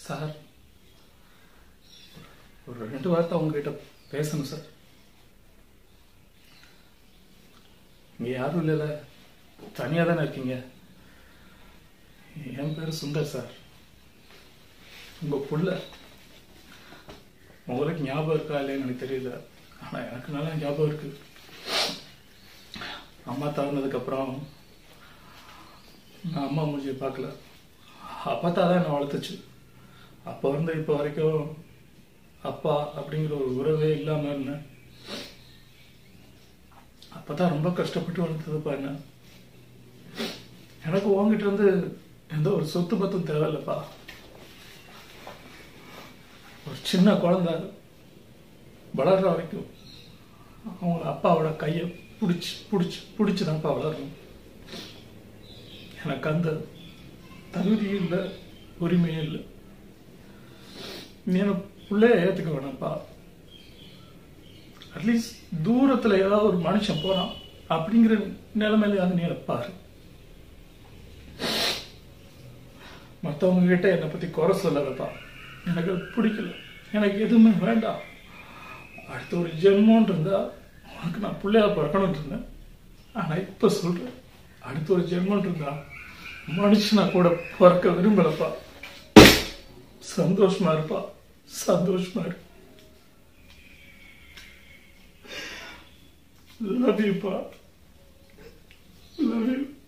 sir ஒரு ரெண்டு வார்த்தை உங்ககிட்ட பேசணும் சார் இங்க யாரும் இல்லைல்ல தனியாக தானே இருக்கீங்க என் பேர் சுந்தர் சார் உங்க புள்ள உங்களுக்கு ஞாபகம் இருக்கா இல்லைன்னு எனக்கு தெரியல ஆனா எனக்கு நல்லா ஞாபகம் இருக்கு அம்மா தவறினதுக்கு அப்புறம் நான் அம்மா மூஞ்சியை பார்க்கல அப்பா தான் என்னை வளர்த்துச்சு அப்போ இருந்து இப்போ வரைக்கும் அப்பா அப்படிங்கிற ஒரு உறவே இல்லாம இருந்தேன் அப்பதான் ரொம்ப கஷ்டப்பட்டு வளர்த்ததுப்பா என்ன எனக்கு உங்ககிட்ட இருந்து எந்த ஒரு சொத்து பத்தும் தேவையில்லப்பா ஒரு சின்ன குழந்தை வளர்ற வரைக்கும் அவங்க அப்பாவோட கையை பிடிச்சி பிடிச்சி பிடிச்சி தான்ப்பா வளரணும் எனக்கு அந்த தகுதியும் இல்லை உரிமையும் இல்லை நீ என்ன பிள்ளைய ஏத்துக்க வேணாம்ப்பா அட்லீஸ்ட் தூரத்துல ஏதாவது ஒரு மனுஷன் போறான் அப்படிங்கிற நிலைமையில நீ என்னை பாரு மற்றவங்க கிட்ட என்னை பத்தி குறை சொல்லலப்பா எனக்கு அது பிடிக்கல எனக்கு எதுவுமே வேண்டாம் அடுத்த ஒரு ஜென்மோன்னு இருந்தா உனக்கு நான் பிள்ளையா பிறக்கணும்னு இருந்தேன் ஆனா இப்ப சொல்றேன் அடுத்த ஒரு ஜென்மோன்னு இருந்தா மனுஷனா கூட பிறக்க விரும்பலப்பா சந்தோஷமா இருப்பா சந்தோஷமா இரு லவ் யூப்பா லவ் யூ